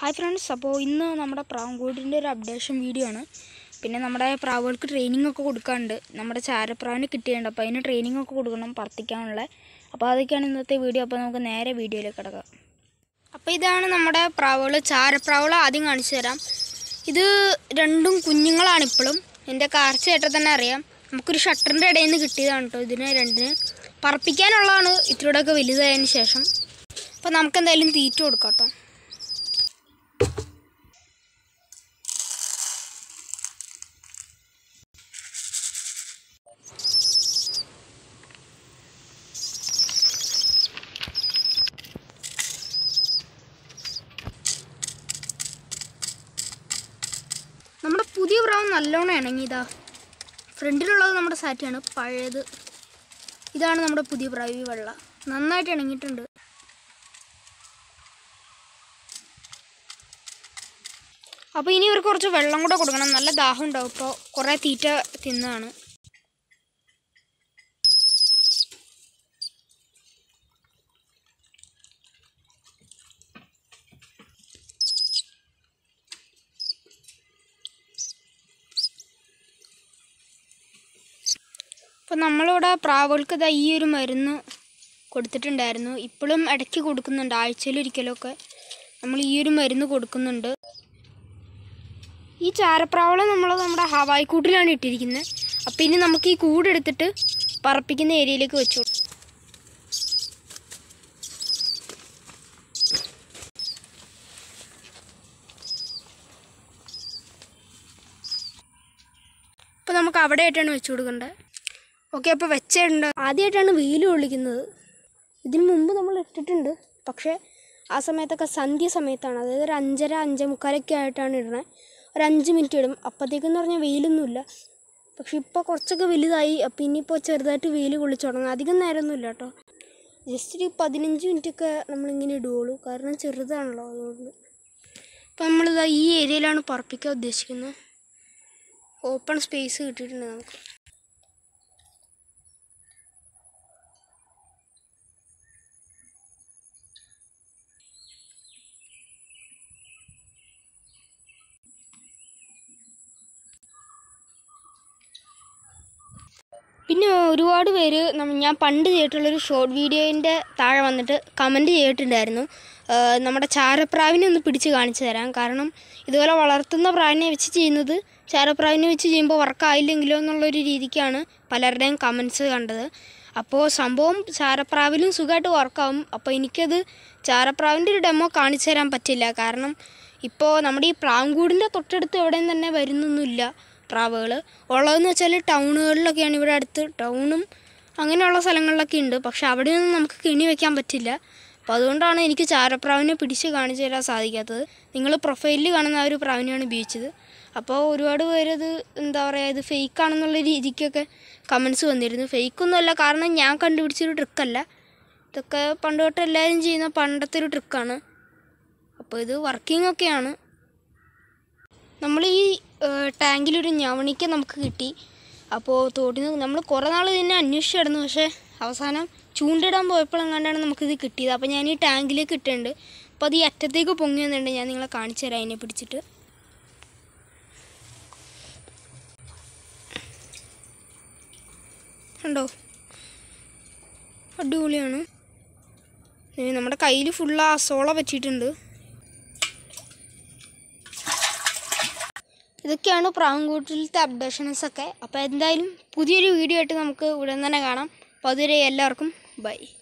Hi friends അപ്പോൾ ഇന്ന് നമ്മുടെ പ്രാവുംകൂടിൻ്റെ ഒരു അപ്ഡേഷൻ വീഡിയോ ആണ് പിന്നെ നമ്മുടെ പ്രാവുകൾക്ക് ട്രെയിനിങ് ഒക്കെ കൊടുക്കാനുണ്ട് നമ്മുടെ ചാരപ്രാവിന് കിട്ടിയിട്ടുണ്ട് അപ്പോൾ അതിന് ട്രെയിനിങ് ഒക്കെ കൊടുക്കണം പറത്തിക്കാനുള്ള അപ്പോൾ അതൊക്കെയാണ് ഇന്നത്തെ വീഡിയോ അപ്പോൾ നമുക്ക് നേരെ വീഡിയോയിലേക്ക് കിടക്കാം അപ്പോൾ ഇതാണ് നമ്മുടെ പ്രാവുകൾ ചാരപ്രാവുകൾ ആദ്യം കാണിച്ചു തരാം ഇത് രണ്ടും കുഞ്ഞുങ്ങളാണ് ഇപ്പോഴും എൻ്റെ കാർച്ച കേട്ടാൽ തന്നെ അറിയാം നമുക്കൊരു ഷട്ടറിൻ്റെ ഇടയിൽ നിന്ന് കിട്ടിയതാണ് കേട്ടോ ഇതിന് രണ്ടിന് പറപ്പിക്കാനുള്ളതാണ് ഇത്തിരിയോടെയൊക്കെ വലുതായതിന് ശേഷം അപ്പോൾ നമുക്ക് എന്തായാലും തീറ്റ കൊടുക്കാം കേട്ടോ നമ്മുടെ പുതിയ പ്രാവ് നല്ലോണം ഇണങ്ങിയതാ ഫ്രണ്ടിലുള്ളത് നമ്മുടെ സാറ്റാണ് പഴയത് ഇതാണ് നമ്മുടെ പുതിയ പ്രാവ് ഈ വെള്ള നന്നായിട്ട് ഇണങ്ങിയിട്ടുണ്ട് അപ്പോൾ ഇനി ഇവർക്ക് കുറച്ച് വെള്ളം കൂടെ കൊടുക്കണം നല്ല ദാഹം ഉണ്ടാവും ഇപ്പോൾ കുറേ തീറ്റ തിന്നതാണ് അപ്പോൾ നമ്മളിവിടെ പ്രാവുകൾക്ക് ഇതാ ഈ ഒരു മരുന്ന് കൊടുത്തിട്ടുണ്ടായിരുന്നു ഇപ്പോഴും ഇടയ്ക്ക് കൊടുക്കുന്നുണ്ട് ആഴ്ചയിൽ ഒരിക്കലൊക്കെ നമ്മൾ ഈ ഒരു മരുന്ന് കൊടുക്കുന്നുണ്ട് ഈ ചാരപ്രാവളെ നമ്മൾ നമ്മുടെ ഹവായി കൂട്ടിലാണ് ഇട്ടിരിക്കുന്നത് അപ്പോൾ ഇനി നമുക്ക് ഈ കൂടെടുത്തിട്ട് പറപ്പിക്കുന്ന ഏരിയയിലേക്ക് വെച്ചു കൊടുക്കും. അപ്പോൾ നമുക്ക് അവിടെ ആയിട്ടാണ് വെച്ചു കൊടുക്കേണ്ടത് ഓക്കെ അപ്പോൾ വെച്ചിട്ടുണ്ട് ആദ്യമായിട്ടാണ് വെയിൽ കൊള്ളിക്കുന്നത് ഇതിനു മുമ്പ് നമ്മൾ ഇട്ടിട്ടുണ്ട് പക്ഷേ ആ സമയത്തൊക്കെ സന്ധ്യ സമയത്താണ് അതായത് ഒരു അഞ്ചര അഞ്ചേ മുക്കാലൊക്കെ ആയിട്ടാണ് ഇടണേ ഒരു അഞ്ച് മിനിറ്റ് ഇടും അപ്പോഴത്തേക്കെന്ന് പറഞ്ഞാൽ വെയിലൊന്നുമില്ല പക്ഷെ ഇപ്പോൾ കുറച്ചൊക്കെ വലുതായി അപ്പോൾ ഇനിയിപ്പോൾ ചെറുതായിട്ട് വെയിൽ കൊള്ളിച്ചു തുടങ്ങും അധികം നേരമൊന്നുമില്ല കേട്ടോ ജസ്റ്റ് ഒരു പതിനഞ്ച് മിനിറ്റൊക്കെ നമ്മളിങ്ങനെ ഇടുകയുള്ളൂ കാരണം ചെറുതാണല്ലോ അതുകൊണ്ട് അപ്പോൾ നമ്മളിതാ ഈ ഏരിയയിലാണ് പറപ്പിക്കാൻ ഉദ്ദേശിക്കുന്നത് ഓപ്പൺ സ്പേസ് കിട്ടിയിട്ടുണ്ട് നമുക്ക് പിന്നെ ഒരുപാട് പേര് നമ്മ- ഞാൻ പണ്ട് ചെയ്തിട്ടുള്ളൊരു ഷോർട്ട് വീഡിയോൻ്റെ താഴെ വന്നിട്ട് കമൻറ്റ് ചെയ്തിട്ടുണ്ടായിരുന്നു ആ, നമ്മുടെ ചാരപ്രാവിനെ ഒന്ന് പിടിച്ച് കാണിച്ചു തരാം കാരണം ഇതുപോലെ വളർത്തുന്ന പ്രാവിനെ വെച്ച് ചെയ്യുന്നത് ചാരപ്രാവിനെ വെച്ച് ചെയ്യുമ്പോൾ വർക്കായില്ലെങ്കിലോ എന്നുള്ളൊരു രീതിക്കാണ് പലരുടെയും കമൻസ് കണ്ടത് അപ്പോൾ സംഭവം ചാരപ്രാവിലും സുഖമായിട്ട് വർക്കാവും അപ്പോൾ എനിക്കത് ചാരപ്രാവിൻ്റെ ഒരു ഡെമോ കാണിച്ചു തരാൻ പറ്റില്ല കാരണം ഇപ്പോൾ നമ്മുടെ ഈ പ്രാങ്കൂടിൻ്റെ തൊട്ടടുത്ത് എവിടെയും തന്നെ വരുന്നൊന്നുമില്ല പ്രാവുകൾ ഉള്ളതെന്ന് വെച്ചാൽ ടൗണുകളിലൊക്കെയാണ് ഇവിടെ അടുത്ത് ടൗണും അങ്ങനെയുള്ള സ്ഥലങ്ങളിലൊക്കെ ഉണ്ട് പക്ഷെ അവിടെയൊന്നും നമുക്ക് കിണി വെക്കാൻ പറ്റില്ല അപ്പോൾ അതുകൊണ്ടാണ് എനിക്ക് ചാരപ്രാവിനെ പിടിച്ച് കാണിച്ചു തരാൻ സാധിക്കാത്തത് നിങ്ങൾ പ്രൊഫൈലിൽ കാണുന്ന ആ ഒരു പ്രാവിനെയാണ് ഉപയോഗിച്ചത് അപ്പോൾ ഒരുപാട് പേര് ഇത് എന്താ പറയുക ഇത് ഫേക്ക് ആണെന്നുള്ള രീതിക്കൊക്കെ കമൻസ് വന്നിരുന്നു ഫേക്കൊന്നുമല്ല കാരണം ഞാൻ കണ്ടുപിടിച്ചൊരു ട്രിക്കല്ല ഇതൊക്കെ പണ്ട് തൊട്ട് എല്ലാവരും ചെയ്യുന്ന പണ്ടത്തെ ഒരു ട്രിക്കാണ് അപ്പോൾ ഇത് വർക്കിംഗ് ഒക്കെയാണ് നമ്മൾ ഈ ടാങ്കിലൊരു ഞവണിക്ക നമുക്ക് കിട്ടി അപ്പോൾ തോട്ടിൽ നിന്ന് നമ്മൾ കുറേ നാൾ ഇതിനെ അന്വേഷിച്ച് കിടന്നു പക്ഷേ അവസാനം ചൂണ്ടിടാൻ പോയപ്പോഴെങ്ങാണ്ടാണ് നമുക്കിത് കിട്ടിയത് അപ്പോൾ ഞാൻ ഈ ടാങ്കിലേക്ക് ഇട്ടിട്ടുണ്ട് അപ്പോൾ അത് ഈ അറ്റത്തേക്ക് പൊങ്ങി വന്നിട്ടുണ്ട് ഞാൻ നിങ്ങളെ കാണിച്ചു തരാം അതിനെ പിടിച്ചിട്ട് കണ്ടോ അടിപൊളിയാണ് ഏ, നമ്മുടെ കയ്യിൽ ഫുള്ള് അസോള പറ്റിയിട്ടുണ്ട് ഇതൊക്കെയാണ് പ്രാങ്കൂട്ടിലത്തെ അപ്ഡേഷൻസ് ഒക്കെ അപ്പോൾ എന്തായാലും പുതിയൊരു വീഡിയോ ആയിട്ട് നമുക്ക് ഉടൻ തന്നെ കാണാം അപ്പോൾ അതുവരെ എല്ലാവർക്കും ബൈ